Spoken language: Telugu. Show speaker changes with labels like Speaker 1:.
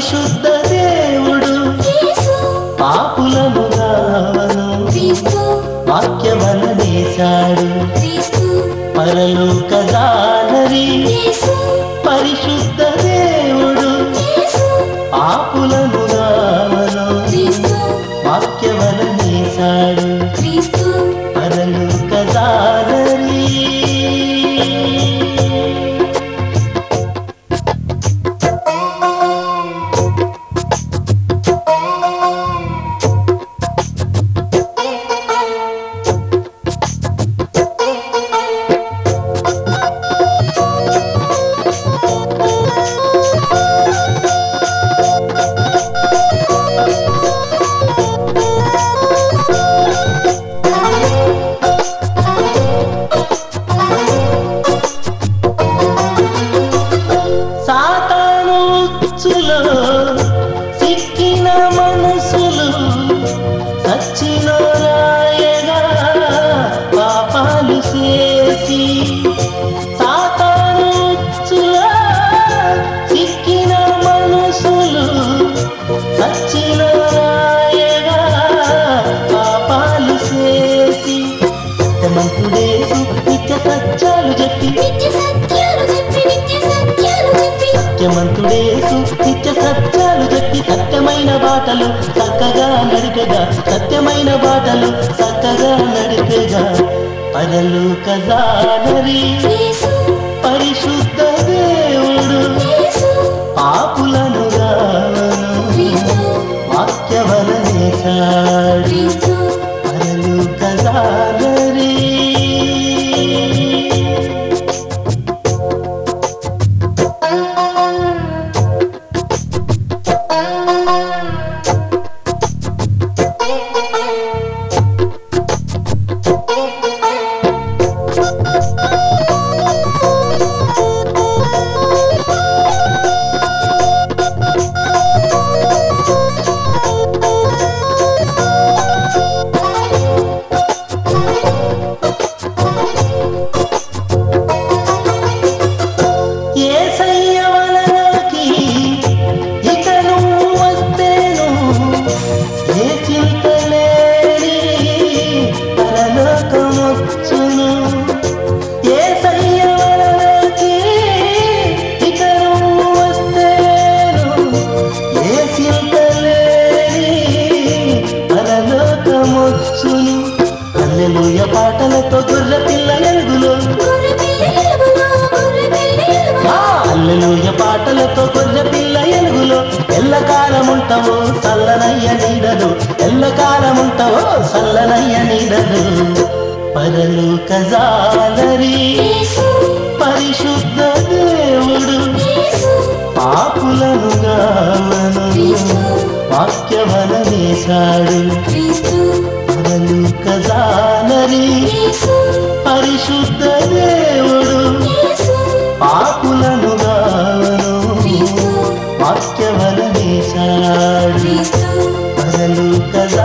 Speaker 1: పరిశుద్ధ దేవుడు
Speaker 2: యేసు
Speaker 1: పాపులను గావను
Speaker 2: క్రీస్తు
Speaker 1: వాక్యవలనేశాడు
Speaker 2: క్రీస్తు
Speaker 1: పరలోక దానరి
Speaker 2: యేసు
Speaker 1: పరిశుద్ధ దేవుడు
Speaker 2: యేసు
Speaker 1: పాపులను గావను
Speaker 2: క్రీస్తు
Speaker 1: వాక్యవలనేశాడు
Speaker 2: క్రీస్తు
Speaker 1: పరలోక దానరి సాతాను ఉచ్చులో సిక్కిన మనసులు సచ్చిన రాయగా పాపాలు చేసి సాతాను ఉచ్చులో సిక్కిన మనసులు సచ్చిన రాయగా పాపాలు చేసి సత్యమంతుడేసు నిత్య సత్యాలు చెప్పి
Speaker 2: నిత్య సత్యాలు చెప్పి నిత్య సత్యాలు చెప్పి
Speaker 1: సత్యమంతుడేసు నిత్య సత్యాలు చెప్పి సత్యమైన బాటలు చక్కగా నడిపెగా సత్యమైన బాటలు చక్కగా నడిపెగా పదలు కజానరి
Speaker 2: యేసు
Speaker 1: పరిశుద్ధ దేవుడు
Speaker 2: యేసు
Speaker 1: పాపులను గావను
Speaker 2: క్రీస్తు
Speaker 1: వాక్యవలనేశాడు
Speaker 2: క్రీస్తు
Speaker 1: పదలు కజానరి ఏసయ్య వలనకి ఇక నువ్వు వస్తేను ఏ చింత లేని పరలోకమొచ్చును ఏసయ్య వలనకి ఇక నువ్వు వస్తేను ఏ చింత లేని పరలోకమొచ్చును అల్లెలుయ పాటలతో గొర్రె పిల్ల ఎరుగులో
Speaker 2: గొర్రె పిల్ల ఎలుగులో గొర్రె పిల్ల ఎలుగులో
Speaker 1: అల్లెలుయ పాటలతో గొర్రె పిల్ల ఎలుగులో ఎల్లకాలముంటవో చల్లనయ్య నీడలు ఎల్లకాలముంటవో చల్లనయ్య నీడలు పరలు కజాలరి
Speaker 2: యేసు
Speaker 1: పరిశుద్ధ దేవుడు
Speaker 2: యేసు
Speaker 1: పాపులను గావను
Speaker 2: క్రీస్తు
Speaker 1: వాక్యవలనేశాడు
Speaker 2: క్రీస్తు
Speaker 1: పరలు కజాలరి
Speaker 2: యేసు
Speaker 1: పరిశుద్ధ దేవుడు
Speaker 2: యేసు
Speaker 1: పాపులను గావను
Speaker 2: క్రీస్తు
Speaker 1: వాక్యవలనేశాడు
Speaker 2: క్రీస్తు
Speaker 1: పగలు కద